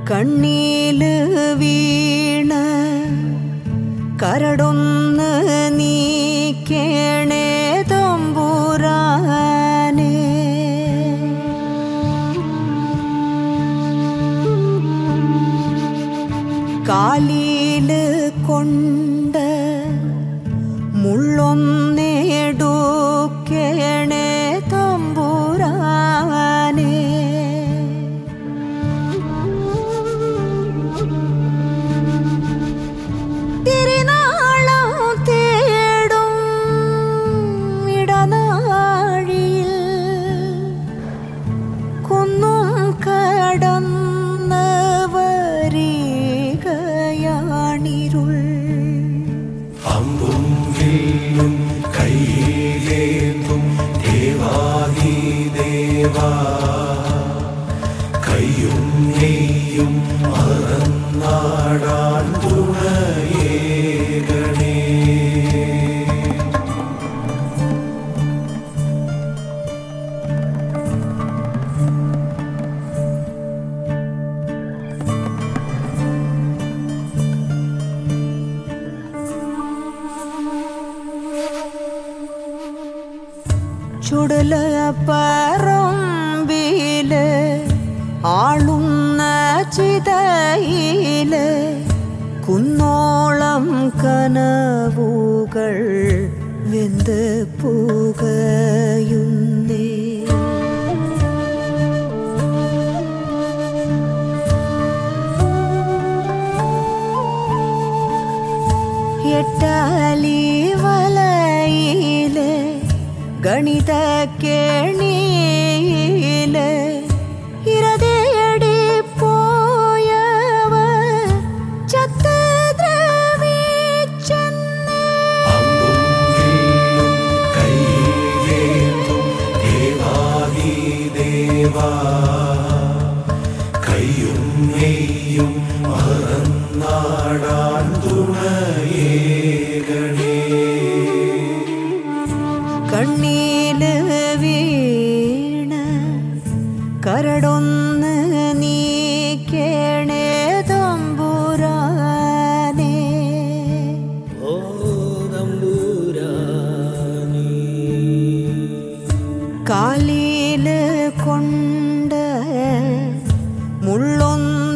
കണ്ണീല് വീണ കരടൊന്ന് നീക്കേണേ തമ്പുരാനേ കാലില് കൊണ്ട് മുള്ളൊന്നേടുക്കേണേ തമ്പുരാനേ തിരുനാളം തേടും ഇടനാഴിയിൽ കുന്നും കടന്ന് വരികയാണിരുൾ അമ്പും വില്ലും കയ്യിലേന്തും ദേവാദി ദേവാ കയ്യും നെയ്യും മറന്നാടാൻ തുണയേകണേ ചുടല പറമ്പില് ആളുന്ന ചിതയില് കുന്നോളം കനവുകൾ വെന്ത് പുകയുന്നേ എട്ടാലി വലയില് ഗണിത കേണിയില് ഇരതേടി പോയവ ചത്ത ദ്രവിച്ചെന്നേ അമ്പും വില്ലും കയ്യിലേന്തും ദേവാദി ദേവാ കയ്യും നെയ്യും മറന്നാടാൻ തുണയേകണേ കണ്ണീല് വീണ കരടൊന്ന് നീക്കേണേ തമ്പുരാനേ കാലില് കൊണ്ട് മുള്ളൊന്ന്